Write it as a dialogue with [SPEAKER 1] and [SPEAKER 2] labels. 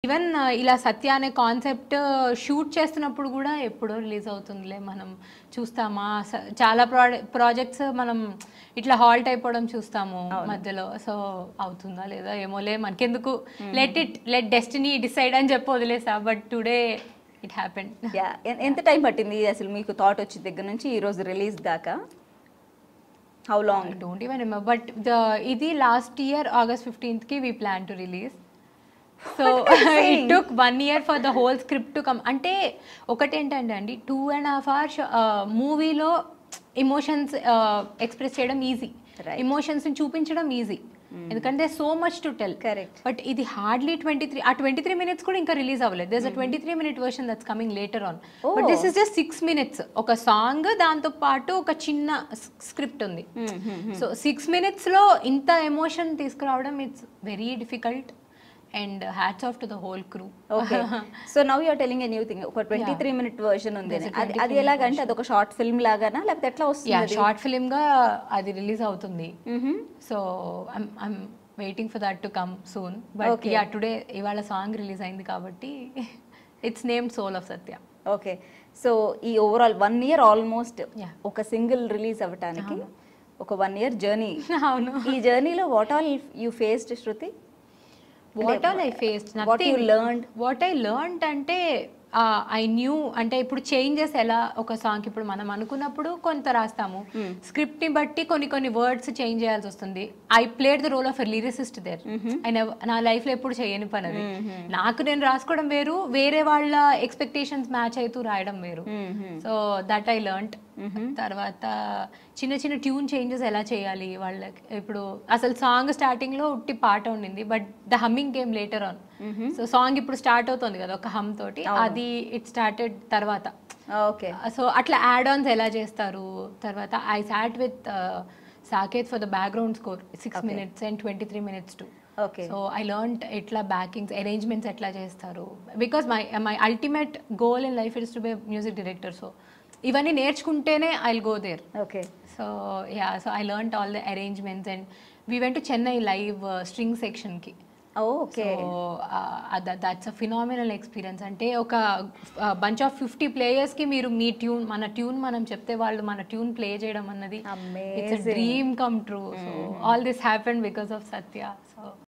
[SPEAKER 1] Even ఇలా సత్య అనే concept shoot చేస్తున్నప్పుడు కూడా ఎప్పుడో రిలీజ్ అవుతుందిలే మనం చూస్తామా స- చాలా ప్రాజెక్ట్స్ మనం ఇట్లా హాల్ట్ అయిపోవడం చూస్తాము మధ్యలో సో అవుతుందా లేదా ఏమోలే మనకెందుకు let it let destiny decide అని చెప్పి వదిలేసా but today it happen
[SPEAKER 2] yeah ఎంత టైం పట్టింది అసలు మీకు థాట్ వచ్చిన దగ్గర నుంచి ఈ రోజు రిలీజ్ దాకా how long
[SPEAKER 1] don't even remember but the ఇది లాస్ట్ ఇయర్ ఆగస్ట్ ఫిఫ్టీన్త్ కి we plan to release so it took one year for the whole script to come అంటే ఒకటేంటంటే అండి టూ అండ్ హాఫ్ అవర్స్ మూవీలో emotions express చేయడం easy
[SPEAKER 2] Right.
[SPEAKER 1] Emotions చూపించడం easy ఎందుకంటే so much to tell
[SPEAKER 2] Correct.
[SPEAKER 1] But ఇది hardly twenty three ah twenty three minutes కూడా ఇంకా రిలీజ్ అవ్వలేదు there's a twenty three minute version that's coming later on but this is just six minutes ఒక song దాంతో పాటు ఒక చిన్న script ఉంది సో సిక్స్ మినిట్స్ లో ఇంత ఎమోషన్ తీసుకురావడం it's very difficult and hats off to the whole crew
[SPEAKER 2] okay so now you're telling a new thing ఒక ట్వంటీ త్రీ మినిట్ వర్షన్ ఉంది
[SPEAKER 1] There's a
[SPEAKER 2] అది అది ఎలాగంటే అది ఒక షార్ట్ ఫిల్మ్ లాగానా లేకపోతే ఎట్లా
[SPEAKER 1] యా
[SPEAKER 2] వస్తుంది
[SPEAKER 1] షార్ట్ ఫిలిం గా అది రిలీజ్ అవుతుంది so I'm waiting for that to come soon but yeah today ఇవాళ సాంగ్ రిలీజ్ అయింది కాబట్టి it's name soul of Satya
[SPEAKER 2] okay so ఈ overall one year almost
[SPEAKER 1] Yeah.
[SPEAKER 2] ఒక సింగిల్ రిలీజ్ అవ్వటానికి ఒక వన్ ఇయర్ జర్నీ
[SPEAKER 1] అవును
[SPEAKER 2] ఈ జర్నీలో what all you faced Shruti
[SPEAKER 1] what all I faced
[SPEAKER 2] What you learned?
[SPEAKER 1] What I learn అంటే ఐ న్యూ అంటే ఇప్పుడు చేంజెస్ ఎలా ఒక సాంగ్ ఇప్పుడు మనం అనుకున్నప్పుడు కొంత రాస్తాము స్క్రిప్ట్ ని బట్టి కొన్ని కొన్ని వర్డ్స్ చేంజ్ చేయాల్సి వస్తుంది I played the role of lyricist there నా లైఫ్ లో ఎప్పుడు చేయని పని అది నాకు నేను రాసుకోవడం వేరు వేరే వాళ్ళ ఎక్స్పెక్టేషన్స్ మ్యాచ్ అవుతూ రాయడం వేరు సో దట్ ఐ లెర్న్ట్ తర్వాత చిన్న చిన్న ట్యూన్ చేంజెస్ ఎలా చేయాలి వాళ్ళకి ఇప్పుడు అసలు సాంగ్ స్టార్టింగ్ లో ఉట్టి పాట ఉండింది but the humming game later on so song ఇప్పుడు స్టార్ట్ అవుతుంది కదా ఒక హమ్ తోటి అది ఇట్ స్టార్టెడ్ తర్వాత
[SPEAKER 2] ఓకే
[SPEAKER 1] సో అట్లా యాడ్ ఆన్స్ ఎలా చేస్తారు తర్వాత I sat with Saketh for the background score six minutes and twenty three minutes to
[SPEAKER 2] okay
[SPEAKER 1] so I learn ఎట్లా బ్యాకింగ్స్ అరేంజ్మెంట్స్ ఎట్లా చేస్తారు because my my ultimate goal in life is to be music director so ఇవన్నీ నేర్చుకుంటేనే I will go there
[SPEAKER 2] okay
[SPEAKER 1] so yeah so I learn all the arrangements and we went to Chennai live string సెక్షన్కి
[SPEAKER 2] okay
[SPEAKER 1] so that's a phenomenal experience అంటే ఒక bunch of fifty ప్లేయర్స్కి మీరు మీ tune మన tune మనం చెప్తే వాళ్ళు మన ట్యూన్ ప్లే చేయడం అన్నది it's
[SPEAKER 2] Amazing.
[SPEAKER 1] Dream come true so all this happen because of Satya so